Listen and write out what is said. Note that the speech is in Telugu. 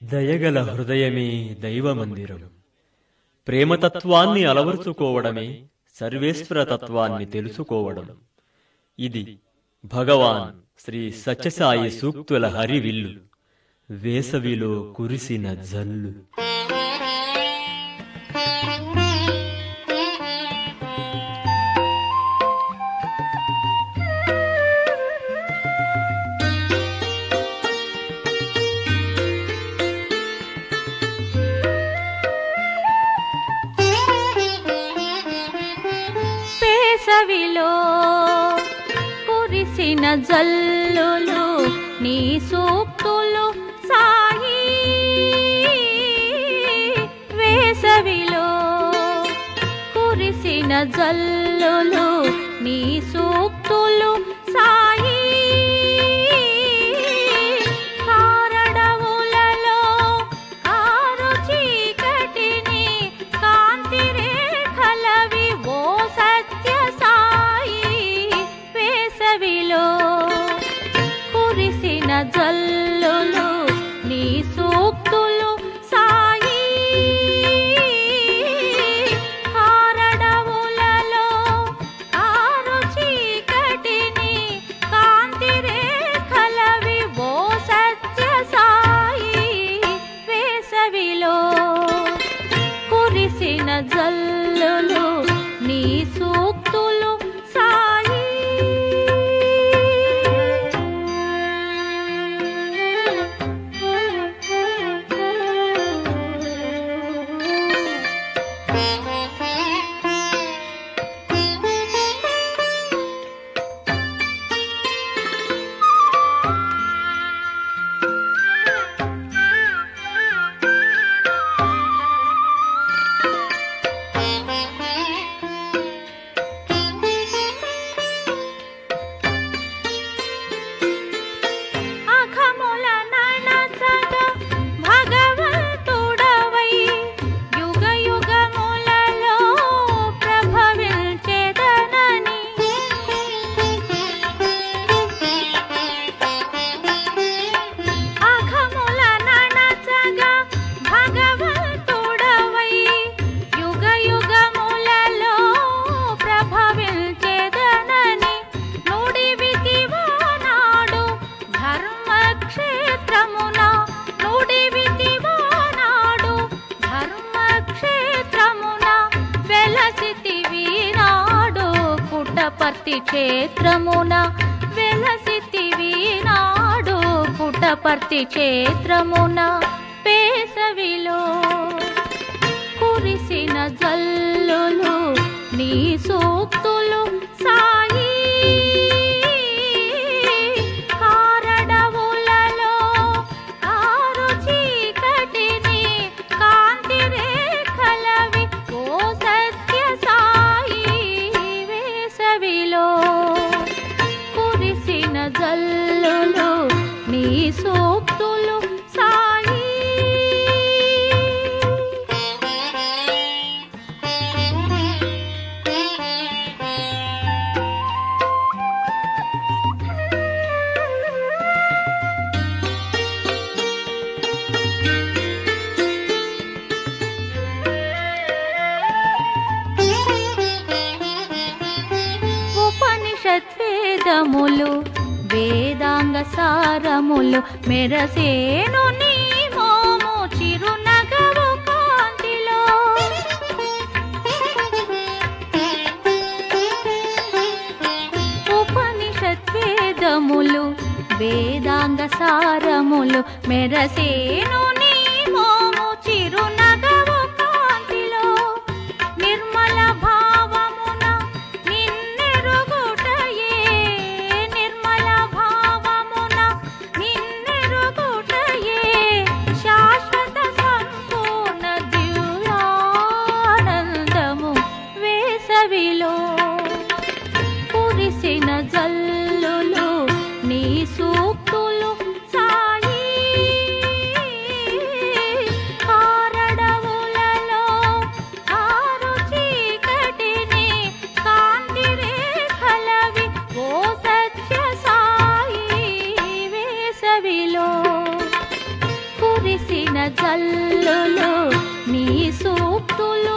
దయగల హృదయమే దైవమందిరం ప్రేమతత్వాన్ని అలవరుచుకోవడమే సర్వేశ్వర తత్వాన్ని తెలుసుకోవడం ఇది భగవాన్ శ్రీ సత్యసాయి సూక్తుల హరివిల్లు వేసవిలో కురిసిన జల్లు వేసవిలో కురిసిన జల్లులు నీ సూక్తులు సాయి వేసవిలో కురిసిన జల్లులు నీ సూక్తులు సాయి కారడవులలో కారు చీకటిని కాంతి రేఖలవి ఓ సత్య సాయి వేసవిలో కురిసిన జల్లులు నీ సూక్తులు సాయి కారడవులలో కారు చీకటిని కాంతి రేఖలవి ఓ సత్య సాయి వేసవిలో కురిసిన జల్లులు నీ సూక్తులు సాయి అఖముల నడచగ భగవంతుడవై యుగ యుగములలో ప్రభవించెదనని అఖముల నడచగ భగవంతుడవై యుగ యుగములలో ప్రభవించెదనని నుడివితివానాడు ధర్మక్షేత్రమున నుడివితివానాడు ధర్మక్షేత్రమున వెలసితివి నాడు పుట్టపర్తి క్షేత్రమున వెలసితివి నాడు పుట్టపర్తి క్షేత్రమున పేసవిలో కురిసిన జల్లులు నీ సూక్తులు సాయి కారడవులలో కారు చీకటిని కాంతి రేఖలవి ఓ సత్య సాయి వేసవిలో కురిసిన జల్లులు నీ సూక్తులు సాయి ఉపనిషత్ వేదములు వేదాంగ సారములు మెరసేను నీ మోము చిరునగవు కాంతిలో ఉపనిషత్ వేదములు వేదాంగ సారములు మెరసేను నీ మోము చిరునగవు కాంతిలో నిర్మల భావమున నిన్నెరుగుటయే నిర్మల భావమున నిన్నెరుగుటయే శాశ్వత సంపూర్ణ దివ్యానందము వేసవిలో కురిసిన జల్లులు నీ సూక్తులు సాయి జల్లులు నీ సూక్తులు